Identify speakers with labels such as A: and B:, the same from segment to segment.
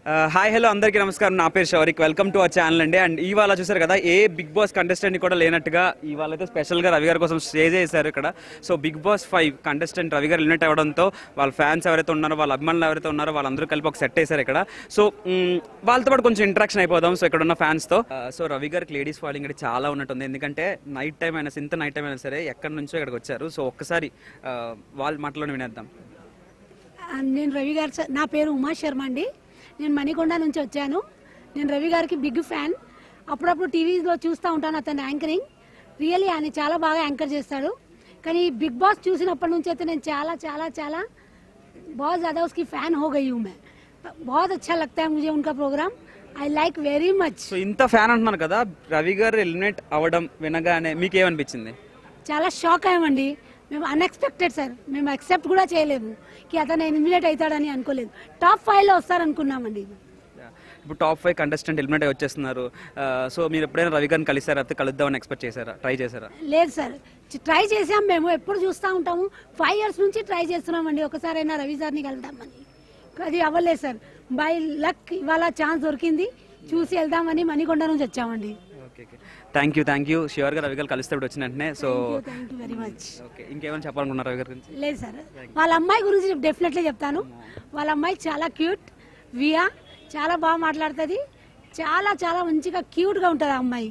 A: Hi hello అందరికీ నమస్కారం నా పేరు Shourik welcome to our channel అండి అండ్ ఇవాళ చూసారు కదా ఏ బిగ్ బాస్ కంటెస్టెంట్ కూడా లేనట్టుగా ఇవాళ అయితే స్పెషల్గా రవి గారి కోసం స్టే చేశారు ఇక్కడ so Bigg Boss five contestant Ravi garu eliminate అవ్వడంతో వాళ్ళ ఫ్యాన్స్ ఎవరైతే ఉన్నారో వాళ్ళ అభిమానులు ఎవరైతే ఉన్నారో వాళ్ళందరూ కలిపి ఒక సెట్ వేశారు ఇక్కడ సో మ్, వాళ్ళతో పాటు కొంచెం ఇంటరాక్షన్ అయిపోదాం సో ఇక్కడ ఉన్న ఫ్యాన్స్తో సో రవి గారికి లేడీస్ ఫాలోయింగ్ అయితే చాలా ఉన్నట్టుంది ఎందుకంటే నైట్ టైం అయినా ఇంత నైట్ టైం అయినా సరే ఎక్కడి నుంచో ఇక్కడికి వచ్చారు సో ఒక్కసారి ఆ, వాళ్ళ మాటలోనే వినేద్దాం
B: ఆ, నేను రవి గారు స- నా పేరు ఉమా శర్మ అండి నేను మణికొండ నుంచి వచ్చాను నేను రవి గారికి బిగ్ ఫ్యాన్ అప్పుడప్పుడు టీవీలో చూస్తూ ఉంటాను అతని యాంకరింగ్ రియల్లీ ఆయన చాలా బాగా యాంకర్ చేస్తాడు కానీ బిగ్ బాస్ చూసినప్పటి నుంచి అయితే నేను చాలా చాలా చాలా बहुत ज़्यादा उसकी फ़ैन हो गई हूँ मैं बहुत अच्छा लगता है मुझे उनका programme I like very much
A: so ఇంత ఫ్యాన్ అంటున్నారు కదా రవి గారు ఎలిమినేట్ అవ్వడం వినగానే మీకు ఏమనిపించింది
B: చాలా షాక్ అయ్యామండి మేము అన్ఎక్స్పెక్టెడ్ సార్ మేము అక్సెప్ట్ కూడా చేయలేము కి అతను ఎలిమినేట్ అవుతాడని అనుకోలేదు టాప్ ఫైవ్లో వస్తారనుకున్నామండి
A: ఇప్పుడు టాప్ ఫైవ్ కంటెస్టెంట్ ఎలిమినేట్ అయి వచ్చేస్తున్నారు ఆ, సో మీరు ఎప్పుడైనా రవి గారిని కలిసారా అయితే కలుద్దామని ఎక్స్పెక్ట్ చేశారా ట్రై చేశారా
B: లేదు సార్ చి- ట్రై చేసాం మేము ఎప్పుడు చూస్తూ ఉంటాము ఫైవ్ ఇయర్స్ నుంచి ట్రై చేస్తున్నామండి ఒకసారైనా రవి సార్ని కలుద్దామని అది అవ్వలేదు సార్ బై లక్ ఇవాళ ఛాన్స్ దొరికింది చూసి వెళ్దామని మణికొండ నుంచి వచ్చామండి
A: okay okay thank you thank you ష్యూర్గా రవి గారు కలిస్తే ఇప్పుడు వచ్చిన వెంటనే so
B: thank you very much
A: okay ఇంకేమైనా చెప్పాలనుకున్నారు రవి గారి గురించి
B: లేదు సార్ వాళ్ళ అమ్మాయి గురించి డెఫినెట్లీ చెప్తాను వాళ్ళ అమ్మాయి చాలా క్యూట్ వియా చాలా బాగా మాట్లాడుతుంది చాలా చాలా మంచిగా క్యూట్గా ఉంటుంది ఆ అమ్మాయి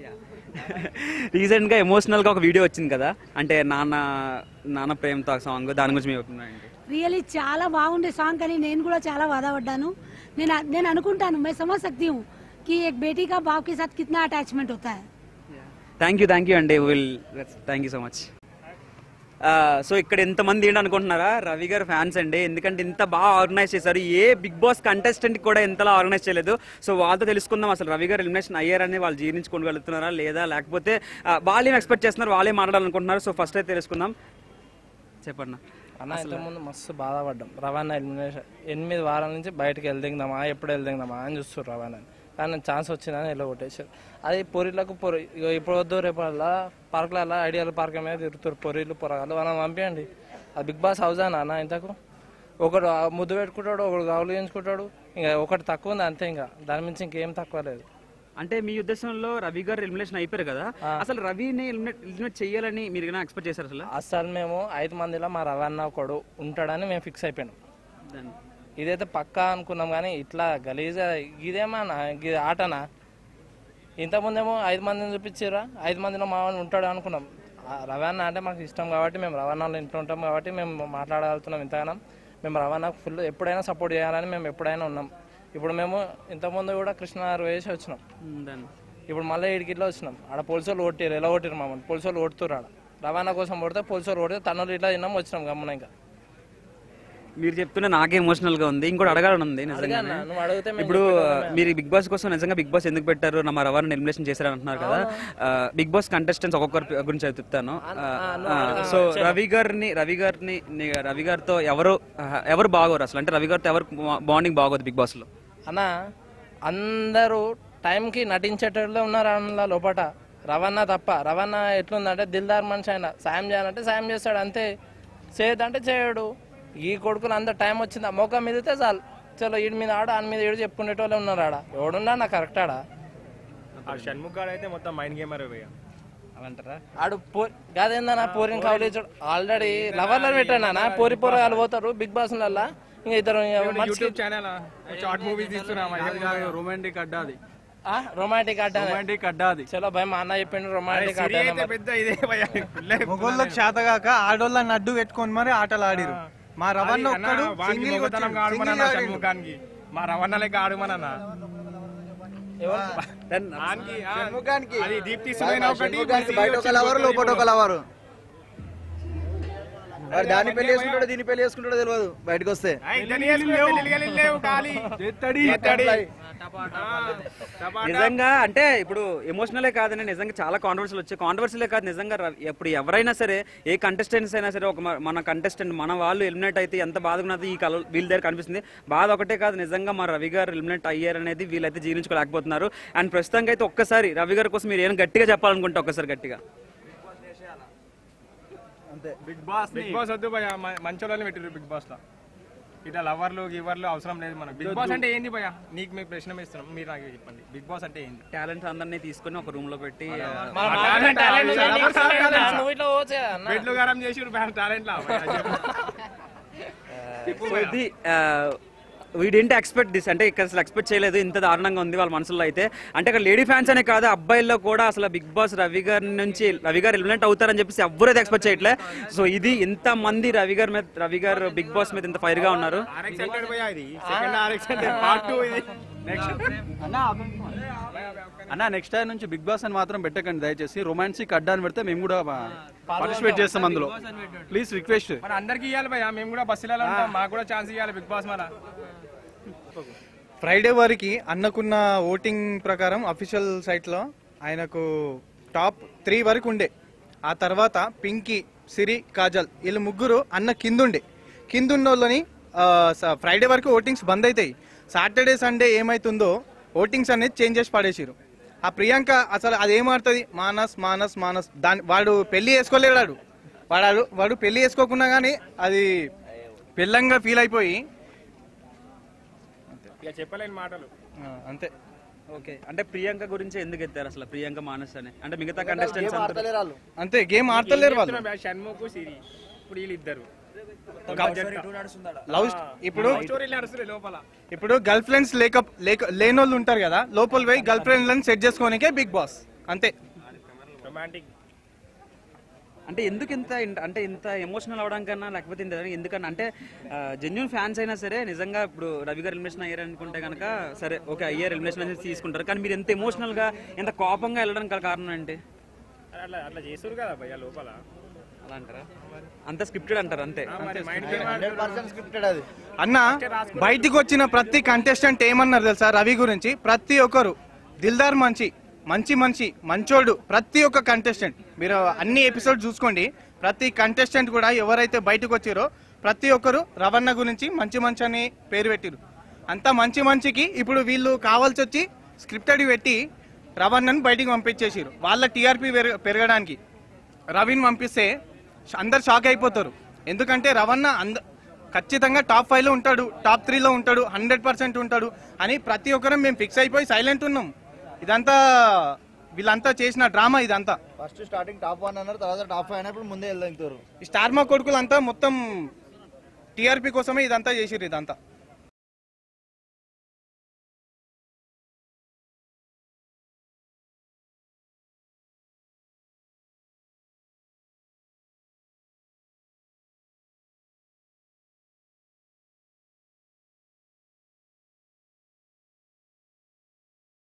A: రీసెంట్గా ఎమోషనల్గా ఒక వీడియో వచ్చింది కదా అంటే నాన్న నాన్న ప్రేమతో సాంగ్ దాని గురించి మీ ఒపీనియన్ ఏంటి
B: రియల్లీ చాలా బాగుండే సాంగ్ కానీ నేను కూడా చాలా బాధపడ్డాను నేను నేను అనుకుంటాను मैं समझ सकती हूँ कि एक बेटी का बाप के साथ कितना अटैचमेंट होता है
A: థ్యాంక్ యూ థ్యాంక్ యూ అండి will thank you so much so ఇక్కడ ఎంతమంది ఏంటి అనుకుంటున్నారా రవి గారు ఫ్యాన్స్ అండి ఎందుకంటే ఇంత బాగా ఆర్గనైజ్ చేశారు ఏ బిగ్ బాస్ కంటెస్టెంట్ కూడా ఎంతలా ఆర్గనైజ్ చేయలేదు సో వాళ్ళతో తెలుసుకుందాం అసలు రవి గారు ఎలిమినేషన్ అయ్యారని వాళ్ళు జీర్ణించుకోగలుగుతున్నారా లేదా లేకపోతే ఆ, వాళ్ళు ఏం ఎక్స్పెక్ట్ చేస్తున్నారు వాళ్ళే మాట్లాడాలనుకుంటున్నారు సో ఫస్ట్ అయితే తెలుసుకుందాం చెప్పండి
C: అన్న ఇంతకుముందు మస్తు బాధపడ్డాం రవాణా ఎలిమినేషన్ ఎనిమిది వారాల నుంచి బయటకు వెళ్దిందామా ఎప్పుడు వెళ్దిందామా అని చూస్తారు రవాణా కానీ ఛాన్స్ వచ్చిందని ఎలా కొట్టేశారు అది పొరిలకు పొరి ఇగో ఇప్పుడు వద్దు రేపు అలా పార్కులలో ఐడియల్ పార్క్ మీద తిరుగుతారు పొరిలు పొరగాలు మనం పంపించండి అది బిగ్ బాస్ హౌస్ అన్న ఇంతకు ఒకడు ఆ ముద్దు పెట్టుకుంటాడు ఒకడు గావులు చేయించుకుంటాడు ఇంకా ఒకటి తక్కువ ఉంది అంతే ఇంకా దాని మించి ఇంకేం తక్కువ లేదు
A: అంటే మీ ఉద్దేశంలో రవి గారు ఎలిమినేషన్ అయిపోయారు కదా అసలు రవిని ఎలిమినేట్ ఎలిమినేట్ చేయాలని మీరు ఏమైనా ఎక్స్పెక్ట్ చేశారు అసలు
C: అసలు మేము ఐదు మందిలో మా రవాణా ఒకడు ఉంటాడని మేము ఫిక్స్ అయిపోయినాం
A: దాన్ని-
C: ఇదైతే పక్కా అనుకున్నాం కానీ ఇట్లా గలీజా ఇదేమన్నా ఇది ఆటనా ఇంతకుముందేమో ఐదు మందిని చూపించారా ఐదు మందిలో మావాడు ఉంటాడు అనుకున్నాం ఆ రవాణా అంటే మాకు ఇష్టం కాబట్టి మేము రవాణాలో ఇంట్లో ఉంటాం కాబట్టి మేము మాట్లాడగలుగుతున్నాం ఇంతగానం మేము రవాణాకు ఫుల్ ఎప్పుడైనా సపోర్ట్ చేయాలని మేము ఎప్పుడైనా ఉన్నాం ఇప్పుడు మేము ఇంతకుముందు కూడా కృష్ణారు వేసి వచ్చినాం
A: ఉమ్, దాన్ని
C: ఇప్పుడు మళ్ళీ ఇడికిట్లో వచ్చినాం ఆడ పోలీసు వాళ్ళు కొట్టారు ఎలా కొట్టారు మామూలు పోలీసు వాళ్ళు కొడుతున్నారు ఆడ రవాణా కోసం కొడితే పోలీసు వాళ్ళు కొడితే తన్నులు ఇట్లా తిన్నాం వచ్చినాం గమ్మున ఇంకా
A: మీరు చెప్తున్న నాకే ఎమోషనల్ గా ఉంది ఇంకోటి అడగాలని ఉంది నిజంగా
C: అన్నా, నువ్వు అడిగితే మేము
A: ఇప్పుడు మీరు బిగ్ బాస్ కోసం నిజంగా బిగ్ బాస్ ఎందుకు పెట్టారు నా మా రవాణా ఎలిమినేషన్ చేశారని అంటున్నారు కదా బిగ్ బాస్ కంటెస్టెంట్స్ ఒక్కొక్కరి గురించి అయితే చెప్తాను సో రవి గారిని రవి గారిని ని- రవి గారితో ఎవరు ఆ, ఎవరు బాగోరు అసలు అంటే రవి గారితో ఎవరు బాండింగ్ బాగోదు బిగ్ బాస్ లో
C: అన్న అందరూ టైంకి నటించేటోళ్ళే ఉన్నారు అందులో లోపట రవాణా తప్ప రవాణా ఎట్లుందంటే దిల్దార్ మనిషి ఆయన సాయం చేయాలంటే సాయం చేస్తాడు అంతే చేయదంటే చేయడు ఈ కొడుకులు అంత టైం వచ్చింది ఆ మోకా మీదతే చాలు చలో ఈడి మీద ఆడ ఆడి మీద ఏడు చెప్పుకునేటోళ్ళే ఉన్నారు ఆడ ఎవడున్నా నా కరెక్ట్ ఆడ
D: ఆ షణ్ముఖ్ గారు అయితే మొత్తం మైండ్ గేమర్ భయ్య
A: అవంటారా
C: ఆడు పో కాదేందన్నా పోరిని కవలించాడు ఆల్రెడీ లవర్లను పెట్టానా పోరి పోరగాలు పోతారు బిగ్ బాస్ లల్లా ఇంకా ఇద్దరు
D: యూట్యూబ్ ఛానల్ షార్ట్ మూవీస్ తీస్తున్నాం
E: రొమాంటిక్ అడ్డా అది
C: రొమాంటిక్ అడ్డా
E: రొమాంటిక్ అడ్డా అది
C: చలో భయ మా అన్న చెప్పిండు రొమాంటిక్ అడ్డా
D: అయితే పెద్ద ఇదే భయ్య
E: మొగోళ్ళకి చేతగాక ఆడోళ్ళని అడ్డు పెట్టుకొని మరి ఆటలు ఆడిరు మా రవణ ఒక్కడు సింగిల్
D: గొప్పతనం ఆడమనన్నా షణ్ముఖానికి మా రవణ లెక్క ఆడమనన్నా ఆనికి, ఆ, అది దీప్తి సునైన ఒకటి
F: బయట ఒక లవరు లోపల ఒక లవరు మరి దాన్ని పెళ్లి చేసుకుంటాడో దీన్ని పెళ్లి చేసుకుంటాడో తెలియదు బయటకు వస్తే
D: ఆ, ఇద్దరిని వేసుకుని పెళ్ళిళ్ళు లేవు ఖాళీ ఎత్తడి. ఆ, టపాటా.
A: నిజంగా అంటే ఇప్పుడు ఎమోషనలే కాదని నిజంగా చాలా కాంట్రవర్సీలు వచ్చాయి కాంట్రవర్సీలే కాదు నిజంగా ర- ఇప్పుడు ఎవరైనా సరే ఏ కంటెస్టెంట్స్ అయినా సరే ఒక మ- మన కంటెస్టెంట్ మన వాళ్ళు ఎలిమినేట్ అయితే ఎంత బాధగా ఉన్నది ఈ కల వీళ్ళ దగ్గర కనిపిస్తుంది బాధ ఒకటే కాదు నిజంగా మా రవి గారు ఎలిమినేట్ అయ్యారనేది వీళ్ళైతే జీర్ణించుకోలేకపోతున్నారు అండ్ ప్రస్తుతానికి అయితే ఒక్కసారి రవి గారి కోసం మీరు ఏం గట్టిగా చెప్పాలనుకుంటే ఒక్కసారి గట్టిగా
E: బిగ్ బాస్
D: బిగ్ బాస్ వద్దు భయ్య మ- మంచోళ్ళని పెట్టిరు బిగ్ బాస్ లో ఇట్లా లవర్లు గివర్లు అవసరం లేదు మనకు బిగ్ బాస్ అంటే ఏంది భయ నీకు మీకు ప్రశ్న వేస్తున్నాం మీరు నాకు చెప్పండి బిగ్ బాస్ అంటే ఏంది
A: టాలెంట్స్ అందరినీ తీసుకొని ఒక రూమ్ లో పెట్టి ఆ,
C: మన
D: ఆ
C: మామూలు
D: talent,
C: talent
D: talent,
C: ఉంది,
D: lovers are
C: talent
D: talent.
C: నువ్వు ఇట్లా పోవచ్చు కదా అన్న.
D: బెడ్లు గరం చేసి టాలెంట్ లా
A: సో ఇది వీడింటి ఎక్స్పెక్ట్ దిస్ అంటే ఇక్కడ అసలు ఎక్స్పెక్ట్ చేయలేదు ఇంత దారుణంగా ఉంది వాళ్ళ మనసులో అయితే అంటే ఇక్కడ లేడీ ఫ్యాన్స్ అనే కాదు అబ్బాయిల్లో కూడా అసలు బిగ్ బాస్ రవి గారి నుంచి రవి గారు ఎలిమినేట్ అవుతారని చెప్పేసి ఎవ్వరు అయితే ఎక్స్పెక్ట్ చేయట్లే సో ఇది ఇంత మంది రవి గారి మీద రవి గారు బిగ్ బాస్ మీద ఇంత ఫైర్ గా ఉన్నారు
D: ఆర్ఎక్స్ హండ్రెడ్ భయ ఇది second RX hundred part two ఇది నెక్స్ట్
F: అన్న నెక్స్ట్ టైం నుంచి బిగ్ బాస్ అని మాత్రం పెట్టకండి దయచేసి రొమాన్సిక్ అడ్డాన్ని పెడితే మేము కూడా పార్టిసిపేట్ చేస్తాం అందులో ప్లీజ్ రిక్వెస్ట్
D: మన అందరికి ఇవ్వాలి భయ మేము కూడా బస్సులలో ఉంటాం మాకు కూడా ఛాన్స్ ఇవ్వాలి బిగ్ బాస్ మన
E: ఫ్రైడే వరకు అన్నకున్న ఓటింగ్ ప్రకారం అఫీషియల్ సైట్లో ఆయనకు టాప్ త్రీ వరకు ఉండే ఆ తర్వాత పింకీ సిరి కాజల్ వీళ్ళు ముగ్గురు అన్న కిందుండే కిందున్న వాళ్ళని ఫ్రైడే వరకు ఓటింగ్స్ బంద్ అవుతాయి సాటర్డే సండే ఏమైతుందో ఓటింగ్స్ అనేది చేంజ్ చేసి పడేసిరు ఆ ప్రియాంక అసలు అది ఏమాడుతుంది మానస్ మానస్ మానస్ దాని వాడు పెళ్లి చేసుకోలేడాడు వాడు వాడు పెళ్లి చేసుకోకున్నా కానీ అది పెళ్ళంగా ఫీల్ అయిపోయి
D: ఇక చెప్పలేని మాటలు
E: ఆ, అంతే
A: ఓకే అంటే ప్రియాంక గురించి ఎందుకు ఎత్తారు అసలు ప్రియాంక మానస్ అని అంటే మిగతా కంటెస్టెంట్స్ అందరూ
E: అంతే గేమ్ ఆడతలేరు వాళ్ళు
D: చెప్తున్నా భయ్యా, షణ్ముఖ్ సిరి ఇప్పుడు వీళ్ళు ఇద్దరు
E: లవ్ ఇప్పుడు
D: స్టోరీలు నడుస్తున్నాయి లోపల
E: ఇప్పుడు గర్ల్ ఫ్రెండ్స్ లేక లేక లేనోళ్ళు ఉంటారు కదా లోపల పోయి గర్ల్ ఫ్రెండ్లను సెట్ చేసుకోనికే బిగ్ బాస్ అంతే
D: రొమాంటిక్
A: అంటే ఎందుకు ఇంత ఇంత- అంటే ఇంత ఎమోషనల్ అవడం కన్నా లేకపోతే ఇంత ఎందుకన్నా అంటే జెన్యున్ ఫ్యాన్స్ అయినా సరే నిజంగా ఇప్పుడు రవి గారు ఎలిమినేషన్ అయ్యారు అనుకుంటే కనుక సరే ఓకే అయ్యారు ఎలిమినేషన్ అనేది తీసుకుంటారు కానీ మీరు ఎంత ఎమోషనల్ గా ఎంత కోపంగా వెళ్ళడానికి గల కారణం ఏంటి
D: అట్లా అట్లా చేస్తారు కదా భయ్య లోపల
A: అలా అంటారా అంత స్క్రిప్టెడ్ అంటారు అంతే
D: మరి మైండ్ గేమ్
E: అన్న బయటికి వచ్చిన ప్రతి కంటెస్టెంట్ ఏమన్నారు తెలుసా రవి గురించి ప్రతి ఒక్కరు దిల్దార్ మంచి మంచి మనిషి మంచోడు ప్రతి ఒక్క కంటెస్టెంట్ మీరు అన్ని ఎపిసోడ్ చూసుకోండి ప్రతి కంటెస్టెంట్ కూడా ఎవరైతే బయటకు వచ్చారో ప్రతి ఒక్కరు రవణ గురించి మంచి మంచి అని పేరు పెట్టిరు అంత మంచి మంచికి ఇప్పుడు వీళ్ళు కావాల్సి వచ్చి స్క్రిప్టెడ్ పెట్టి రవణను బయటికి పంపించేసారు వాళ్ళ టీఆర్పీ పెరగడానికి రవిని పంపిస్తే అందరు షాక్ అయిపోతారు ఎందుకంటే రవణ అంద ఖచ్చితంగా టాప్ ఫైవ్ లో ఉంటాడు టాప్ త్రీలో ఉంటాడు హండ్రెడ్ పర్సెంట్ ఉంటాడు అని ప్రతి ఒక్కరం మేము ఫిక్స్ అయిపోయి సైలెంట్ ఉన్నాం ఇదంతా వీళ్ళంతా చేసిన డ్రామా ఇదంతా
F: ఫస్ట్ స్టార్టింగ్ టాప్ వన్ అన్నారు తర్వాత టాప్ ఫైవ్ అయినప్పుడు ముందే వెళ్దాం
E: ఈ స్టార్ మా కొడుకులంతా మొత్తం టీఆర్పీ కోసమే ఇదంతా చేసిర్రు ఇదంతా